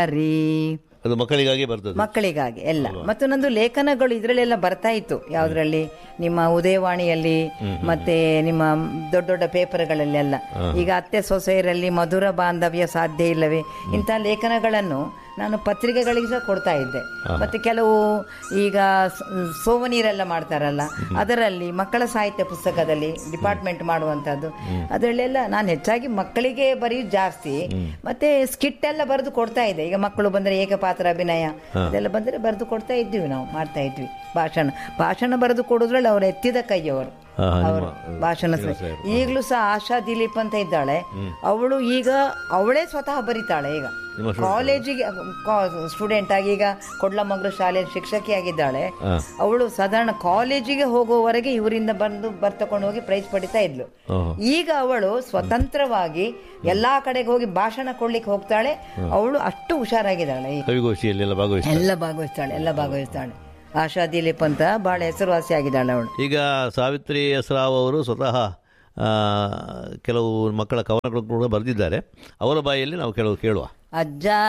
ರೀ ಅದು ಮಕ್ಕಳಿಗಾಗಿ ಬರ್ತದೆ ಮಕ್ಕಳಿಗಾಗಿ ಎಲ್ಲ ಮತ್ತು ನಂದು ಲೇಖನಗಳು ಇದ್ರಲ್ಲೆಲ್ಲ ಬರ್ತಾ ಇತ್ತು ಯಾವ್ದ್ರಲ್ಲಿ ನಿಮ್ಮ ಉದಯವಾಣಿಯಲ್ಲಿ ಮತ್ತೆ ನಿಮ್ಮ ದೊಡ್ಡ ದೊಡ್ಡ ಪೇಪರ್ಗಳಲ್ಲೆಲ್ಲ ಈಗ ಅತ್ತೆ ಸೊಸೆಯರಲ್ಲಿ ಮಧುರ ಬಾಂಧವ್ಯ ಸಾಧ್ಯ ಇಲ್ಲವೇ ಇಂಥ ಲೇಖನಗಳನ್ನು ನಾನು ಪತ್ರಿಕೆಗಳಿಗೆ ಸಹ ಕೊಡ್ತಾ ಇದ್ದೆ ಮತ್ತೆ ಕೆಲವು ಈಗ ಸ- ಸೋವನೀರೆಲ್ಲ ಮಾಡ್ತಾರಲ್ಲ ಅದರಲ್ಲಿ ಮಕ್ಕಳ ಸಾಹಿತ್ಯ ಪುಸ್ತಕದಲ್ಲಿ ಡಿಪಾರ್ಟ್ಮೆಂಟ್ ಮಾಡುವಂತದ್ದು ಅದರಲ್ಲೆಲ್ಲ ನಾನು ಹೆಚ್ಚಾಗಿ ಮಕ್ಕಳಿಗೆ ಬರೆಯುದು ಜಾಸ್ತಿ ಮತ್ತೆ ಸ್ಕಿಟ್ ಎಲ್ಲ ಬರೆದು ಕೊಡ್ತಾ ಇದ್ದೆ ಈಗ ಮಕ್ಕಳು ಬಂದ್ರೆ ಏಕಪಾತ್ರ ಅಭಿನಯ ಅದೆಲ್ಲ ಬಂದ್ರೆ ಬರೆದು ಕೊಡ್ತಾ ಇದ್ವಿ ನಾವು ಮಾಡ್ತಾ ಇದ್ವಿ ಭಾಷಣ ಭಾಷಣ ಬರೆದು ಕೊಡೋದ್ರಲ್ಲಿ ಅವ್ರು ಎತ್ತಿದ ಕೈಯವರು ಹಾ, ಹಾ, ಅವರು ನಿಮ್ಮ- ಭಾಷಣ ಸಹ ಈಗಲೂ ಸಹ ಆಶಾ ದಿಲೀಪ್ ಅಂತ ಇದ್ದಾಳೆ ಅವಳು ಈಗ ಅವಳೇ ಸ್ವತಃ ಬರೀತಾಳೆ ಈಗ ನಿಮ್ಮ ಕಾಲೇಜಿಗೆ ಸ್ಟೂಡೆಂಟ್ ಆಗಿ ಈಗ ಕೊಡ್ಲಮಗ್ರು ಶಾಲೆಯಲ್ಲಿ ಶಿಕ್ಷಕಿಯಾಗಿದ್ದಾಳೆ ಹಾ. ಅವಳು ಸಾಧಾರಣ ಕಾಲೇಜಿಗೆ ಹೋಗುವವರೆಗೆ ಇವರಿಂದ ಬಂದು ಬರ್ತಕೊಂಡು ಹೋಗಿ ಪ್ರೈಸ್ ಪಡಿತಾ ಇದ್ಲು ಓಹೋ. ಈಗ ಅವಳು ಸ್ವತಂತ್ರವಾಗಿ ಎಲ್ಲಾ ಕಡೆಗೆ ಹೋಗಿ ಭಾಷಣ ಕೊಡ್ಲಿಕ್ಕೆ ಹೋಗ್ತಾಳೆ ಅವಳು ಅಷ್ಟು ಹುಷಾರಾಗಿದ್ದಾಳೆ ಈಗ ಕವಿಗೋಷ್ಠಿಯಲ್ಲೆಲ್ಲ ಭಾಗವಹಿಸ್ತಾರೆ ಎಲ್ಲ ಭಾಗವಹಿಸ್ತಾಳೆ ಎಲ್ಲ ಭಾಗವಹಿಸ್ತಾಳೆ ಆಶಾ ದಿಲೀಪ್ ಅಂತ ಬಹಳ ಹೆಸರುವಾಸಿ ಆಗಿದ್ದಾಳೆ ಅವಳು ಈಗ ಸಾವಿತ್ರಿ ಎಸ್ ರಾವ್ ಅವರು ಸ್ವತಃ ಆ, ಕೆಲವು ಮಕ್ಕಳ ಕವನಗಳನ್ನು ಕೂಡ ಬರೆದಿದ್ದಾರೆ ಅವರ ಬಾಯಲ್ಲಿ ನಾವು ಕೆಲವು ಕೇಳುವ ಅಜ್ಜ